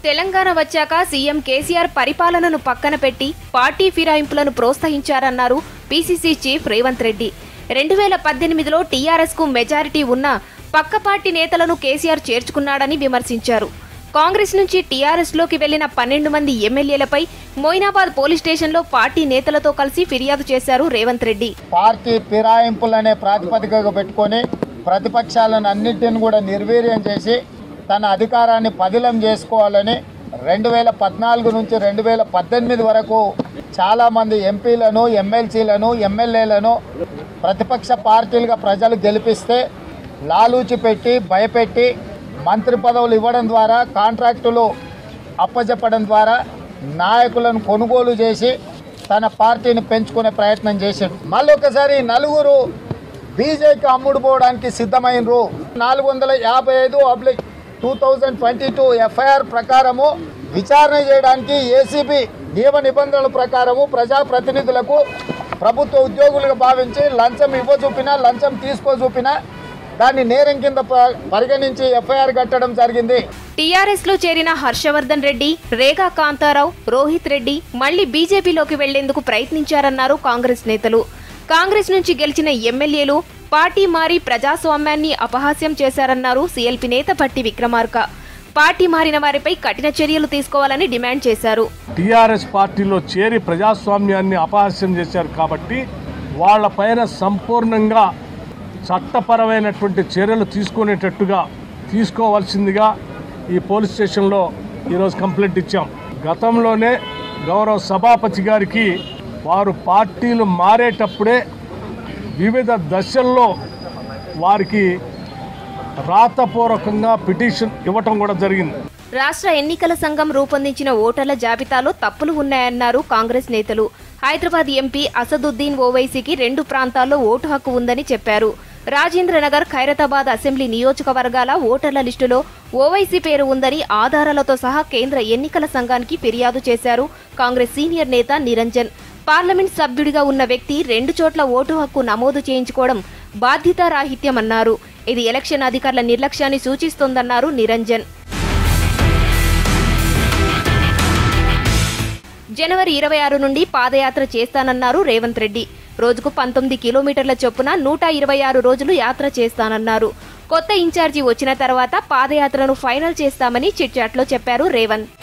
తెలంగాణ వచ్చాక సీఎం కేసీఆర్ పరిపాలనను పక్కన పెట్టి పార్టీ ఫిరాయింపులను ప్రోత్సహించారన్నారు పీసీసీ చీఫ్ రేవంత్ రెడ్డి రెండు వేల పద్దెనిమిదిలో టీఆర్ఎస్ కు మెజారిటీ ఉన్నా పక్క పార్టీ నేతలను కేసీఆర్ చేర్చుకున్నాడని విమర్శించారు కాంగ్రెస్ నుంచి టీఆర్ఎస్ లోకి వెళ్లిన పన్నెండు మంది ఎమ్మెల్యేలపై మోయినాబాద్ పోలీస్ స్టేషన్లో పార్టీ నేతలతో కలిసి ఫిర్యాదు చేశారు రేవంత్ రెడ్డి పార్టీ ఫిరాయింపులనే ప్రాతిపదికగా పెట్టుకొని ప్రతిపక్షాలను అన్నింటిని కూడా నిర్వీర్యం చేసి తన అధికారాన్ని పదిలం చేసుకోవాలని రెండు వేల పద్నాలుగు నుంచి రెండు వేల పద్దెనిమిది వరకు చాలామంది ఎంపీలను ఎమ్మెల్సీలను ఎమ్మెల్యేలను ప్రతిపక్ష పార్టీలుగా ప్రజలు గెలిపిస్తే లాలూచి పెట్టి భయపెట్టి మంత్రి పదవులు ఇవ్వడం ద్వారా కాంట్రాక్టులు అప్పచెప్పడం ద్వారా నాయకులను కొనుగోలు చేసి తన పార్టీని పెంచుకునే ప్రయత్నం చేశాడు మళ్ళీ ఒకసారి ఈ నలుగురు బీజేపీకి అమ్ముడు పోవడానికి సిద్ధమైనరు నాలుగు వందల యాభై ఐదు అబ్లిక్ two thousand twenty two FIR ప్రకారము విచారణ చేయడానికి ఏసీబీ నియమ నిబంధనల ప్రకారము ప్రజాప్రతినిధులకు ప్రభుత్వ ఉద్యోగులుగా భావించి లంచం ఇవ్వ చూపినా లంచం తీసుకో చూపినా దాన్ని నేరం కింద ప- పరిగణించి ఎఫ్ఐఆర్ కట్టడం జరిగింది టీఆర్ఎస్ లో చేరిన హర్షవర్ధన్ రెడ్డి రేగా కాంతారావు రోహిత్ రెడ్డి మళ్లీ బీజేపీలోకి వెళ్లేందుకు ప్రయత్నించారన్నారు కాంగ్రెస్ నేతలు కాంగ్రెస్ నుంచి గెలిచిన ఎమ్మెల్యేలు పార్టీ మారి ప్రజాస్వామ్యాన్ని అపహాస్యం చేశారన్నారు సీఎల్పీ నేత భట్టి విక్రమార్క పార్టీ మారిన వారిపై కఠిన చర్యలు తీసుకోవాలని డిమాండ్ చేశారు టీఆర్ఎస్ పార్టీలో చేరి ప్రజాస్వామ్యాన్ని అపహాస్యం చేశారు కాబట్టి వాళ్ళపైన సంపూర్ణంగా చట్టపరమైనటువంటి చర్యలు తీసుకునేటట్టుగా తీసుకోవాల్సిందిగా ఈ పోలీస్ స్టేషన్లో ఈరోజు కంప్లైంట్ ఇచ్చాం గతంలోనే గౌరవ సభాపతి గారికి వారు పార్టీలు మారేటప్పుడే వివిధ దశల్లో వారికి రాతపూర్వకంగా పిటిషన్ ఇవ్వటం కూడా జరిగింది రాష్ట్ర ఎన్నికల సంఘం రూపొందించిన ఓటర్ల జాబితాలో తప్పులు ఉన్నాయన్నారు కాంగ్రెస్ నేతలు హైదరాబాద్ ఎంపీ అసదుద్దీన్ ఓవైసీకి రెండు ప్రాంతాల్లో ఓటు హక్కు ఉందని చెప్పారు రాజేంద్రనగర్ ఖైరతాబాద్ అసెంబ్లీ నియోజకవర్గాల ఓటర్ల లిస్టులో ఓవైసీ పేరు ఉందని ఆధారాలతో సహా కేంద్ర ఎన్నికల సంఘానికి ఫిర్యాదు చేశారు కాంగ్రెస్ సీనియర్ నేత నిరంజన్ పార్లమెంట్ సభ్యుడిగా ఉన్న వ్యక్తి రెండు చోట్ల ఓటు హక్కు నమోదు చేయించుకోవడం బాధ్యతారాహిత్యమన్నారు ఇది ఎలక్షన్ అధికారుల నిర్లక్ష్యాన్ని సూచిస్తోందన్నారు నిరంజన్ జనవరి ఇరవై ఆరు నుండి పాదయాత్ర చేస్తానన్నారు రేవంత్ రెడ్డి రోజుకు పంతొమ్మిది కిలోమీటర్ల చొప్పున నూట ఇరవై ఆరు రోజులు యాత్ర చేస్తానన్నారు కొత్త ఇన్ఛార్జి వచ్చిన తర్వాత పాదయాత్రను ఫైనల్ చేస్తామని చిట్చాట్లో చెప్పారు రేవంత్